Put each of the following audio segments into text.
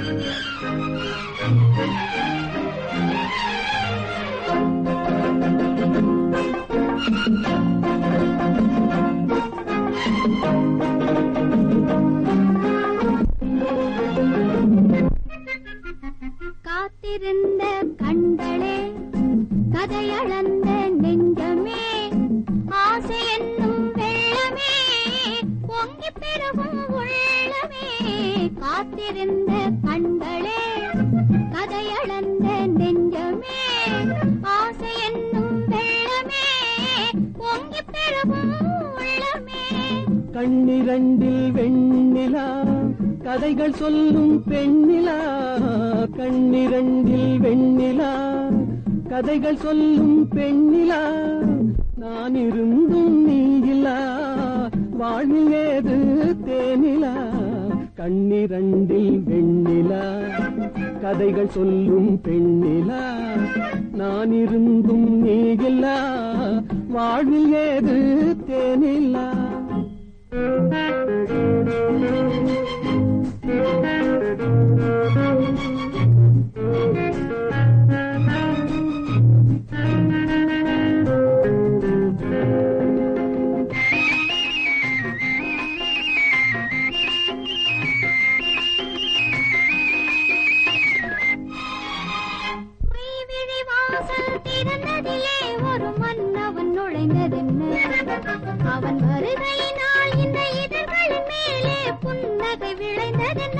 காத்திருந்த கண்களே கதையளந்த நெஞ்சமே ஆசை என்னும் வெள்ளமே பொங்கி பெருகும் உள்ளமே காத்திருந்த கண்களே கதையளந்த நெஞ்சமே ஆசை என்னும் வெள்ளமே பொங்கி பெருகும் உள்ளமே கண்ணிரண்டில் வெண்ணிலா கதைகள் சொல்லும் பெண்ணிலா கண்ணிரண்டில் வெண்ணிலா கதைகள் சொல்லும் பெண்ணிலா நான் இருந்தும் நீயிலா வாழ்வில் ஏது தேனிலா கண்ணிரண்டில் வெண்ணிலா கதைகள் சொல்லும் பெண்ணிலா நான் இருந்தும் நீயில்லா வாழ்வில் ஏது தேனிலா மெய்விழி வாசல் திறந்ததிலே ஒரு மன்னவன் நுழைந்ததென்ன அவன் வருகையினால் இந்த இதழ்களின் மேலே புன்னகை விளைந்ததென்ன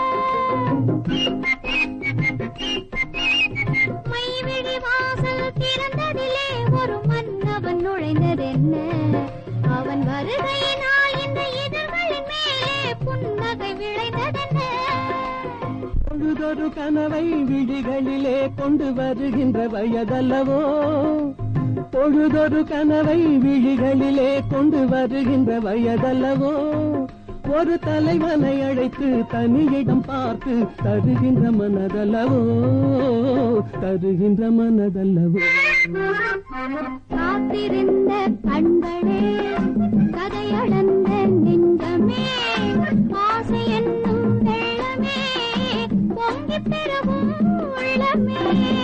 மெய்விழி வாசல் திறந்ததிலே ஒரு மன்னவன் நுழைந்ததென்ன அவன் வருகையினால் இந்த இதழ்களின் மேலே புன்னகை விளைந்ததென்ன பொழுதொரு கனவை விழிகளிலே கொண்டு வருகின்ற வயதல்லவோ பொழுதொரு கனவை விழிகளிலே கொண்டு வருகின்ற வயதல்லவோ ஒரு தலைவனை அழைத்து தனியிடம் பார்த்து தருகின்ற மனதல்லவோ தருகின்ற மனதல்லவோ காத்திருந்த கண்களே கதையளந்த நெஞ்சமே ஆசை என்னும் வெள்ளமே பொங்கி பெருகும் உள்ளமே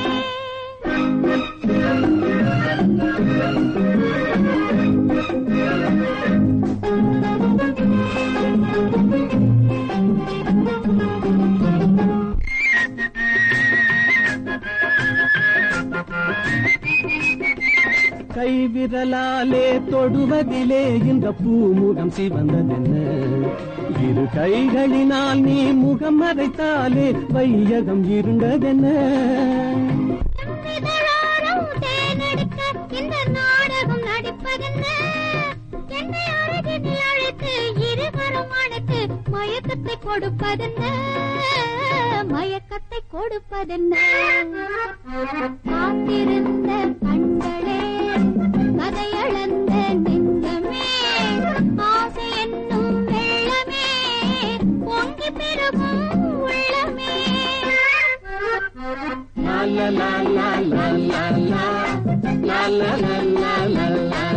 கைவிரலாலே தொடுவதிலே இந்த பூமுகம் சிவந்ததென்ன இரு கைகளினால் நீ முகம் மறைத்தாலே வையகம் இருண்டதென்ன இதழாரம் தேனெடுக்க இந்த நாடகம் நடிப்பதென்ன என்னை அழகினில் அழைத்து இருவரும் அழைத்து மயக்கத்தை கொடுப்பதென்ன மயக்கத்தை கொடுப்பதென்ன காத்திருந்த கண்களே கதையளந்த நெஞ்சமே ஆசை என்னும் வெள்ளமே பொங்கி பெருகும் உள்ளமே லா லா லா லா லா லா லா லா லா லா லா லா